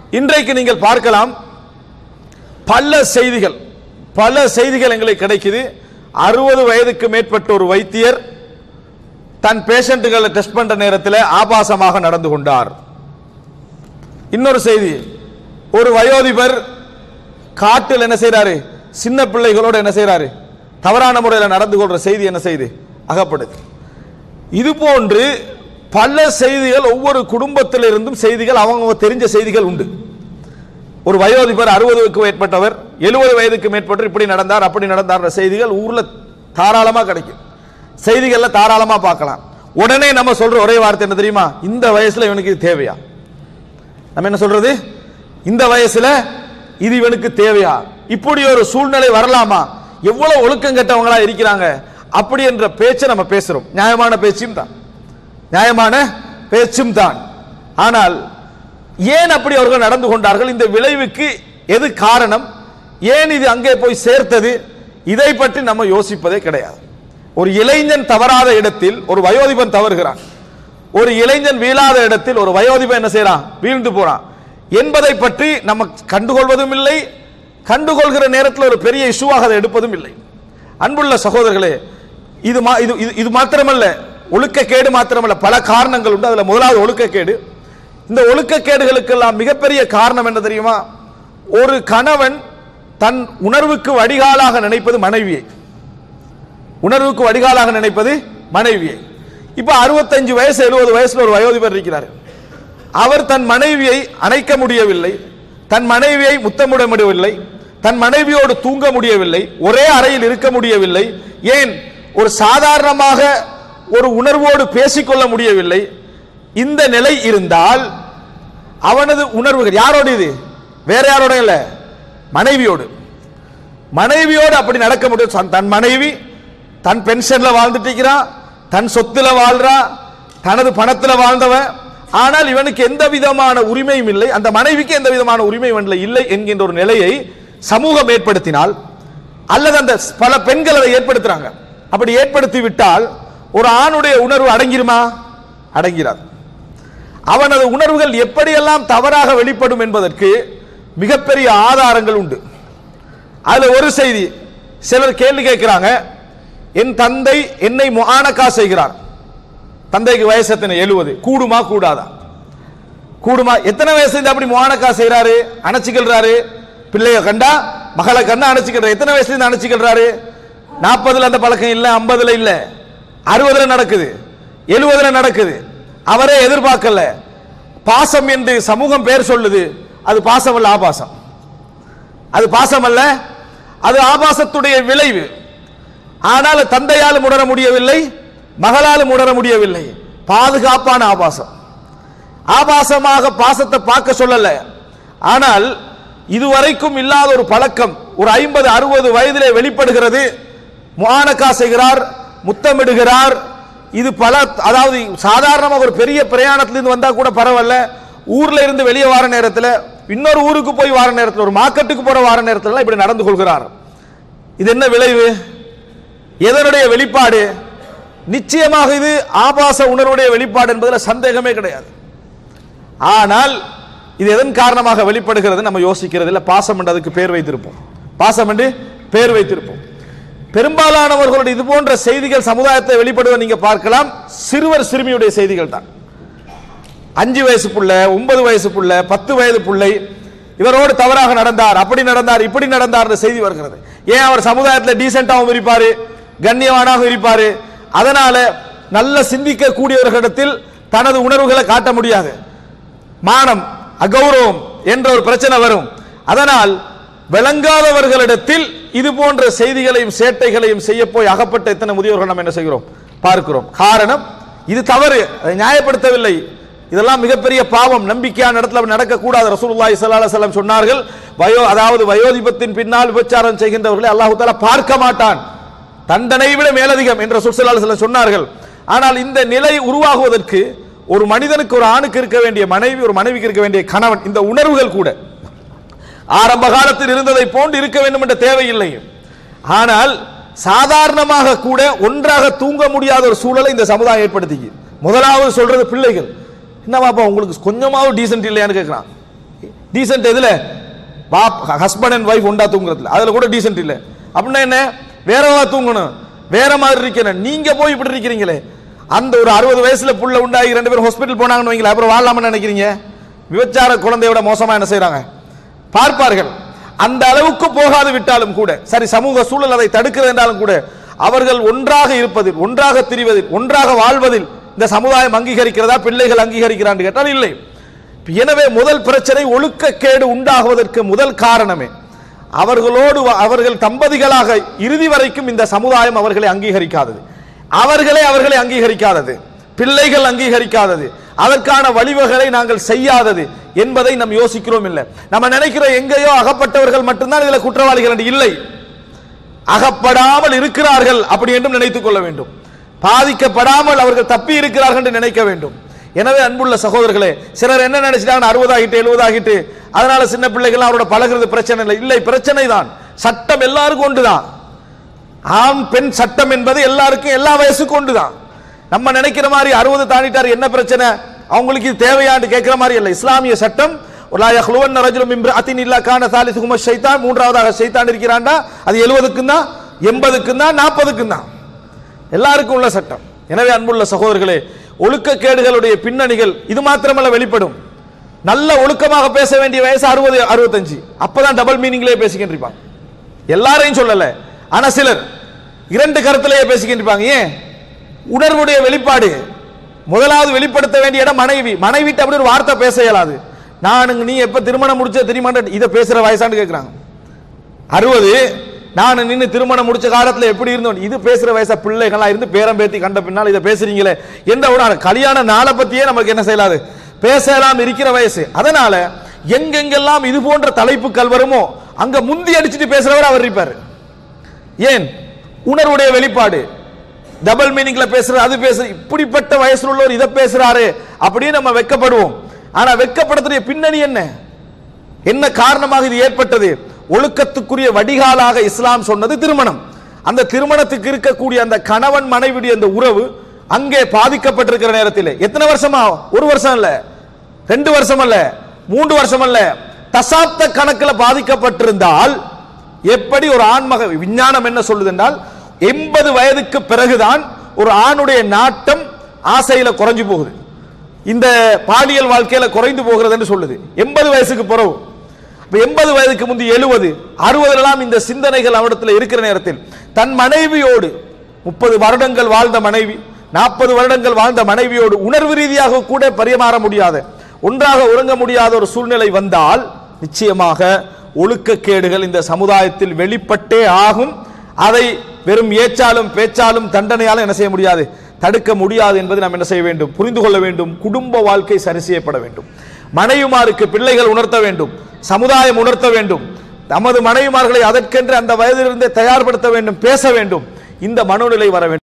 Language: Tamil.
இன்றைக்கு நீங்கள் பார்க்கலாம் பல செய்திகள் பல செய்திகள் எங்களுக்கு கிடைக்குது அறுபது வயதுக்கு மேற்பட்ட ஒரு வைத்தியர் தன் பேஷண்ட்டுகளை டெஸ்ட் பண்ற நேரத்தில் ஆபாசமாக நடந்து கொண்டார் இன்னொரு செய்தி ஒரு வயோதிபர் காட்டில் என்ன செய்றாரு சின்ன பிள்ளைகளோட என்ன செய்றாரு தவறான முறையில் நடந்து கொள்ற செய்தி என்ன செய்து அகப்படுது இது போன்று பல செய்திகள் ஒவ்வொரு குடும்பத்தில் இருந்தும் செய்திகள் அவங்க தெரிஞ்ச செய்திகள் உண்டு ஒரு வயோதிபர் அறுபதுக்கு மேற்பட்டவர் எழுபது வயதுக்கு மேற்பட்டவர் இப்படி நடந்தார் அப்படி நடந்தார் செய்திகள் ஊர்ல தாராளமா கிடைக்கும் செய்திகள்ல தாராளமா பார்க்கலாம் உடனே நம்ம சொல்ற ஒரே வார்த்தை என்ன தெரியுமா இந்த வயசுல இவனுக்கு இது தேவையா நம்ம என்ன சொல்றது இந்த வயசுல இது இவனுக்கு தேவையா இப்படி ஒரு சூழ்நிலை வரலாமா எவ்வளவு ஒழுக்கம் கெட்டவங்களா இருக்கிறாங்க அப்படி என்ற பேச்சை நம்ம பேசுறோம் நியாயமான பேச்சும் தான் நியாயமான பேச்சும் தான் ஆனால் ஏன் அப்படி அவர்கள் நடந்து கொண்டார்கள் இந்த விளைவுக்கு எது காரணம் ஏன் இது அங்கே போய் சேர்த்தது இதை பற்றி நம்ம யோசிப்பதே கிடையாது ஒரு இளைஞன் தவறாத இடத்தில் ஒரு வயோதிபன் தவறுகிறான் ஒரு இளைஞன் வீழாத இடத்தில் ஒரு வயோதிபன் என்ன செய்றான் வீழ்ந்து போறான் என்பதை பற்றி நம்ம கண்டுகொள்வதும் இல்லை கண்டுகொள்கிற நேரத்தில் ஒரு பெரிய இஷ்யூவாக அதை எடுப்பதும் இல்லை அன்புள்ள சகோதரர்களே இது மா- இது இது- இது மாத்திரமல்ல ஒழுக்கக்கேடு மாத்திரமல்ல பல காரணங்கள் உண்டு அதுல முதலாவது ஒழுக்கக்கேடு இந்த ஒழுக்கக்கேடுகளுக்கெல்லாம் மிகப்பெரிய காரணம் என்ன தெரியுமா ஒரு கணவன் தன் உணர்வுக்கு வடிகாலாக நினைப்பது மனைவியை உணர்வுக்கு வடிகாலாக நினைப்பது மனைவியை இப்ப அறுபத்தஞ்சு வயசு எழுபது வயசுல ஒரு வயோதிபர் இருக்கிறார் அவர் தன் மனைவியை அணைக்க முடியவில்லை தன் மனைவியை முத்தமிட முடியவில்லை தன் மனைவியோடு தூங்க முடியவில்லை ஒரே அறையில் இருக்க முடியவில்லை ஏன் ஒரு சாதாரணமாக ஒரு உணர்வோடு பேசிக்கொள்ள முடியவில்லை இந்த நிலை இருந்தால் அவனது உணர்வுகள் யாரோடு இது வேற யாரோட இல்ல மனைவியோடு மனைவியோடு அப்படி நடக்க முடியும் தன்- தன் மனைவி தன் பென்ஷன்ல வாழ்ந்துட்டு இருக்கிறான் தன் சொத்துல வாழ்றா தனது பணத்துல வாழ்ந்தவன் ஆனால் இவனுக்கு எந்த விதமான உரிமையும் இல்லை அந்த மனைவிக்கு எந்த விதமான உரிமை இவன்ல இல்லை என்கின்ற ஒரு நிலையை சமூகம் ஏற்படுத்தினால் அல்லது அந்த பல பெண்கள் அதை ஏற்படுத்துறாங்க அப்படி ஏற்படுத்தி விட்டால் ஒரு ஆணுடைய உணர்வு அடங்கிருமா அடங்கிறாது அவனது உணர்வுகள் எப்படியெல்லாம் தவறாக வெளிப்படும் என்பதற்கு மிகப்பெரிய ஆதாரங்கள் உண்டு அதுல ஒரு செய்தி சிலர் கேள்வி கேட்கிறாங்க என் தந்தை என்னை முஆனக்கா செய்கிறார் தந்தைக்கு வயசு எத்தனை எழுபது கூடுமா கூடாதா கூடுமா எத்தனை வயசுல இருந்து அப்படி முஆனக்கா செய்றாரு அணைச்சிக்கிறாரு பிள்ளைய கண்டா மகளை கண்டா அணைச்சிக்கிறாரு எத்தனை வயசுல இருந்து அணைச்சிக்கிறாரு நாற்பதுல அந்த பழக்கம் இல்ல ஐம்பதுல இல்ல அறுபதுல நடக்குது எழுபதுல நடக்குது அவரே எதிர்பார்க்கல பாசம் என்று சமூகம் பேர் சொல்லுது அது பாசம் அல்ல ஆபாசம் அது பாசம் அல்ல அது ஆபாசத்துடைய விளைவு ஆனால் தந்தையாலும் உணர முடியவில்லை மகளாலும் உணர முடியவில்லை பாதுகாப்பான ஆபாசம் ஆபாசமாக பாசத்தை பார்க்க சொல்லல ஆனால் இதுவரைக்கும் இல்லாத ஒரு பழக்கம் ஒரு ஐம்பது அறுபது வயதிலே வெளிப்படுகிறது முஆனக்கா செய்கிறார் முத்தமிடுகிறார் இது பல அதாவது சாதாரணமாக ஒரு பெரிய பிரயாணத்திலிருந்து வந்தா கூட பரவாயில்ல ஊர்ல இருந்து வெளியே வார நேரத்தில் இன்னொரு ஊருக்கு போய் வார நேரத்தில் ஒரு மார்க்கெட்டுக்கு போற வார நேரத்தில் இப்படி நடந்து கொள்கிறார் இது என்ன விளைவு எதனுடைய வெளிப்பாடு நிச்சயமாக இது ஆபாச உணர்வுடைய வெளிப்பாடு என்பதில் சந்தேகமே கிடையாது ஆனால் இது எதன் காரணமாக வெளிப்படுகிறது நம்ம யோசிக்கிறது இல்லை பாசம் என்று அதுக்கு பேர் வைத்திருப்போம் பாசம் என்று பேர் வைத்திருப்போம் பெரும்பாலானவர்களுடைய இது போன்ற செய்திகள் சமுதாயத்தை வெளிப்படுவதை நீங்க பார்க்கலாம் சிறுவர் சிறுமியுடைய செய்திகள் தான் அஞ்சு வயசு புள்ள ஒன்பது வயசு புள்ள பத்து வயது பிள்ளை இவரோடு தவறாக நடந்தார் அப்படி நடந்தார் இப்படி நடந்தார் செய்தி வருகிறது ஏன் அவர் சமுதாயத்தில் டீசென்டாகவும் இருப்பாரு கண்ணியவானாகவும் இருப்பாரு அதனால நல்ல சிந்திக்க கூடியவர்களிடத்தில் தனது உணர்வுகளை காட்ட முடியாது மானம் அகௌரவம் என்ற ஒரு பிரச்சனை வரும் அதனால் விளங்காதவர்களிடத்தில் இது போன்ற செய்திகளையும் சேட்டைகளையும் செய்ய போய் அகப்பட்ட எத்தனை முதியோர்கள் நம்ம என்ன செய்கிறோம் பார்க்கிறோம் காரணம் இது தவறு அதை நியாயப்படுத்தவில்லை இதெல்லாம் மிகப்பெரிய பாவம் நம்பிக்கையான இடத்துல அப்படி நடக்கக்கூடாது ரசூலுல்லாஹி ஸல்லல்லாஹு அலைஹி வஸல்லம் சொன்னார்கள் வயோ அதாவது வயோதிபத்தின் பின்னால் விபச்சாரம் செய்கின்றவர்களை அல்லாஹ் தஆலா பார்க்க மாட்டான் தண்டனை விட மேலதிகம் என்று ரசூல் ஸல்லல்லாஹு அலைஹி வஸல்லம் சொன்னார்கள் ஆனால் இந்த நிலை உருவாகுவதற்கு ஒரு மனிதனுக்கு ஒரு ஆணுக்கு இருக்க வேண்டிய மனைவி ஒரு மனைவிக்கு இருக்க வேண்டிய கணவன் இந்த உணர்வுகள் கூட ஆரம்ப காலத்தில் இருந்ததை போன்று இருக்க வேண்டும் என்ற தேவையில்லை ஆனால் சாதாரணமாக கூட ஒன்றாக தூங்க முடியாத ஒரு சூழலை இந்த சமுதாயம் ஏற்படுத்திக்கு முதலாவது சொல்றது பிள்ளைகள் என்னவாப்பா உங்களுக்கு கொஞ்சமாவது டீசென்ட் இல்லையான்னு கேட்கிறான் டீசென்ட் எதுல பாப் ஹஸ்பண்ட் அண்ட் ஒய்ஃப் ஒண்டா தூங்குறதுல அதுல கூட டீசென்ட் இல்ல அப்படின்னா என்ன வேறவா தூங்கணும் வேற மாதிரி இருக்கணும் நீங்க போய் இப்படி இருக்கிறீங்களே அந்த ஒரு அறுபது வயசுல புள்ள உண்டாகி ரெண்டு பேரும் ஹாஸ்பிட்டல் போனாங்கன்னு வைங்களேன் அப்புறம் வாழலாம்னு நினைக்கிறீங்க விபச்சார குழந்தையோட மோசமா என்ன செய்றாங்க பார்ப்பார்கள் அந்த அளவுக்கு போகாது விட்டாலும் கூட சரி சமூக சூழல் அதை தடுக்கிறது என்றாலும் கூட அவர்கள் ஒன்றாக இருப்பதில் ஒன்றாக திரிவதில் ஒன்றாக வாழ்வதில் இந்த சமுதாயம் அங்கீகரிக்கிறதா பிள்ளைகள் அங்கீகரிக்கிறான்னு கேட்டால் இல்லை எனவே முதல் பிரச்சனை ஒழுக்கக்கேடு உண்டாகுவதற்கு முதல் காரணமே அவர்களோடு வ- அவர்கள் தம்பதிகளாக இறுதி வரைக்கும் இந்த சமுதாயம் அவர்களை அங்கீகரிக்காதது அவர்களே அவர்களை அங்கீகரிக்காதது பிள்ளைகள் அங்கீகரிக்காதது அதற்கான வழிவகைகளை நாங்கள் செய்யாதது என்பதை நாம் யோசிக்கிறோம் இல்லை நம்ம நினைக்கிறோம் எங்கேயோ அகப்பட்டவர்கள் மட்டும்தான் இதுல குற்றவாளிகள் என்று இல்லை அகப்படாமல் இருக்கிறார்கள் அப்படி என்றும் நினைத்துக் கொள்ள வேண்டும் பாதிக்கப்படாமல் அவர்கள் தப்பி இருக்கிறார்கள் என்று நினைக்க வேண்டும் எனவே அன்புள்ள சகோதரர்களே சிலர் என்ன நினைச்சிட்டாங்க அறுபது ஆகிட்டு எழுபது ஆகிட்டு அதனால சின்ன பிள்ளைகள் அவரோட பழகுறது பிரச்சனை இல்லை இல்லை பிரச்சனை தான் சட்டம் எல்லாருக்கும் ஒன்றுதான் ஆண் பெண் சட்டம் என்பது எல்லாருக்கும் எல்லா வயசுக்கும் ஒன்றுதான் நம்ம நினைக்கிற மாதிரி அறுபது தாண்டிட்டார் என்ன பிரச்சனை அவங்களுக்கு இது தேவையான்னு கேட்கிற மாதிரி இல்லை இஸ்லாமிய சட்டம் ஒரு யஹ்லுவன் ரஜுலும் இம்ரஅத்தின் இல்லா கான சாலிசுகும ஷைத்தான் மூன்றாவதாக ஷைத்தான் இருக்கிறான்டா அது எழுபதுக்கும் தான் எண்பதுக்கும் தான் நாற்பதுக்கும் தான் எல்லாருக்கும் உள்ள சட்டம் எனவே அன்புள்ள சகோதரர்களே ஒழுக்கக்கேடுகளுடைய பின்னணிகள் இது மாத்திரமல்ல வெளிப்படும் நல்ல ஒழுக்கமாக பேச வேண்டிய வயசு அறுபது அறுபத்தஞ்சு அப்பதான் டபுள் மீனிங்லேயே பேசிக்கிட்டு எல்லாரையும் சொல்லல ஆனா சிலர் இரண்டு கருத்திலேயே பேசிக்கிட்டு இருப்பாங்க ஏன் உணர்வுடைய வெளிப்பாடு முதலாவது வெளிப்படுத்த வேண்டிய இடம் மனைவி மனைவிட்டு அப்படி ஒரு வார்த்தை பேச இயலாது நான் நீ எப்ப திருமணம் முடிச்ச திருமணம் இதை பேசுற வயசான்னு கேட்கிறாங்க அறுபது நான் நின்று திருமணம் முடிச்ச காலத்துல எப்படி இருந்தோம் இது பேசுற வயசா பிள்ளைகளா இருந்து பேரம் பேத்தி கண்ட பின்னால் இதை பேசுறீங்களே என்ற ஒரு கல்யாண நாளை பத்தியே நமக்கு என்ன செய்யலாது பேசலாம் இருக்கிற வயசு அதனால எங்கெங்கெல்லாம் இது போன்ற தலைப்புகள் வருமோ அங்க முந்தி அடிச்சுட்டு பேசுறவர் அவர் இருப்பாரு ஏன் உணர்வுடைய வெளிப்பாடு டபுள் மீனிங்ல பேசுற அது பேசுற இப்படிப்பட்ட வயசுல உள்ளவர் இதை பேசுறாரு அப்படின்னு நம்ம வெட்கப்படுவோம் ஆனா வெட்கப்படுத்துடைய பின்னணி என்ன என்ன காரணமாக இது ஏற்பட்டது ஒழுக்கத்துக்குரிய வடிகாலாக இஸ்லாம் சொன்னது திருமணம் அந்த திருமணத்துக்கு இருக்கக்கூடிய அந்த கணவன் மனைவியுடைய அந்த உறவு அங்கே பாதிக்கப்பட்டிருக்கிற நேரத்தில் எத்தனை வருஷமா ஒரு வருஷம் இல்ல ரெண்டு வருஷம் அல்ல மூன்று வருஷம் அல்ல தசாப்த கணக்கில் பாதிக்கப்பட்டிருந்தால் எப்படி ஒரு ஆண்மக விஞ்ஞானம் என்ன சொல்லுது என்றால் எண்பது வயதுக்கு பிறகுதான் ஒரு ஆணுடைய நாட்டம் ஆசையில குறைஞ்சு போகுது இந்த பாலியல் வாழ்க்கையில குறைந்து போகிறது என்று சொல்லுது எண்பது வயசுக்கு பிறகு இப்ப எண்பது வயதுக்கு முந்தி எழுபது அறுபதுலாம் இந்த சிந்தனைகள் அவரிடத்தில் இருக்கிற நேரத்தில் தன் மனைவியோடு முப்பது வருடங்கள் வாழ்ந்த மனைவி நாற்பது வருடங்கள் வாழ்ந்த மனைவியோடு உணர்வு ரீதியாக கூட பரிமாற முடியாத ஒன்றாக உறங்க முடியாத ஒரு சூழ்நிலை வந்தால் நிச்சயமாக ஒழுக்கக்கேடுகள் இந்த சமுதாயத்தில் வெளிப்பட்டே ஆகும் அதை வெறும் ஏச்சாலும் பேச்சாலும் தண்டனையாலும் என்ன செய்ய முடியாது தடுக்க முடியாது என்பதை நாம் என்ன செய்ய வேண்டும் புரிந்து கொள்ள வேண்டும் குடும்ப வாழ்க்கை சரி செய்யப்பட வேண்டும் மனைவிமாருக்கு பிள்ளைகள் உணர்த்த வேண்டும் சமுதாயம் உணர்த்த வேண்டும் நமது மனைவிமார்களை அதற்கென்று அந்த வயதிலிருந்தே தயார்படுத்த வேண்டும் பேச வேண்டும் இந்த மனோநிலை வர வேண்டும்